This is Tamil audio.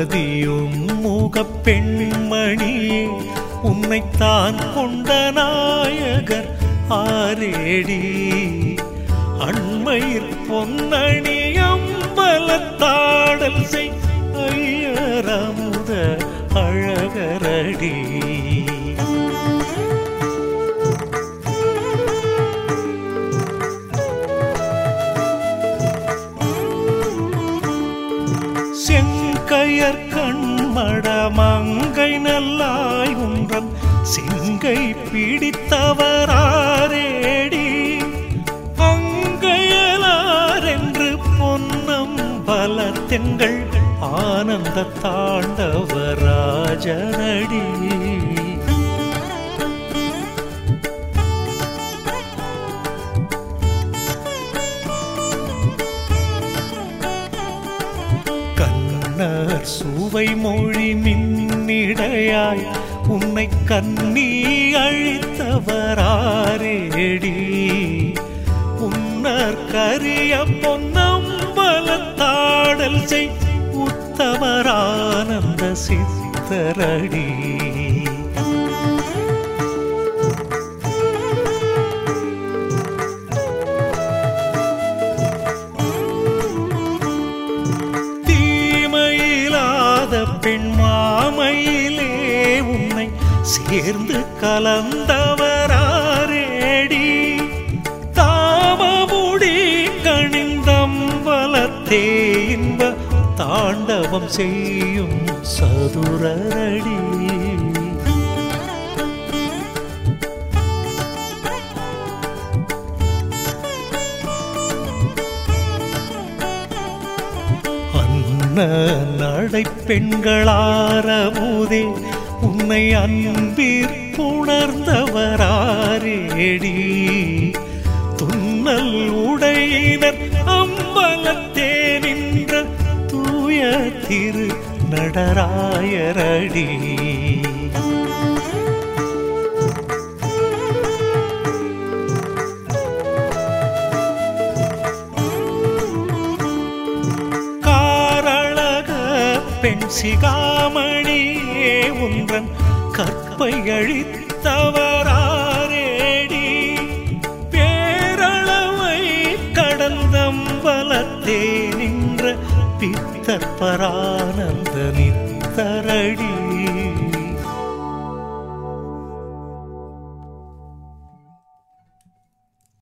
மதியும் முகப் பெண்மணியே உன்னைத்தான் கொண்ட நாயகர் ஆரேடி அண்மையிற் பொன்னணி அம்பலத்தாடல் செய் ஐயரமுத அழகரடி செங்கையர் கண்மட மங்கை நல்லாய் உன்றன் செங்கை பிடித்தவராரேடி அங்கையலார் என்று பொன்னம் பல தெங்கள் ஆனந்த தாண்டவராஜனடி கண்ணர் சுவை மொழி மின்னிடையாய் உன்னை கண்ணி அழித்தவராரேடி உன்னர் கரிய பொன்னம்பலத்தாடல் செய் உத்தமரானந்த சித்தரடி தீமையிலாத பெண் மாமையிலே உன்னை சேர்ந்து கலந்தவராரேடி தாமமுடி கணிந்தம்பலத்தே இன்ப தாண்டவம் செய்யும் சதுரரடி அன்ன நடை பெண்களாரமுதே உன்னை அன்பிற் புணர்ந்தவராரேடி துன்னல் உடையினர் அம்பலத்தே நின்ற தூய திரு நடராயரடி காரழக பெண் சிகாமணியே உன்றன் கற்பை அழித்தவராரேடி பேரளவை கடந்தம்பலத்தே நின்ற பித்தற்பரானந்த நித்தரடி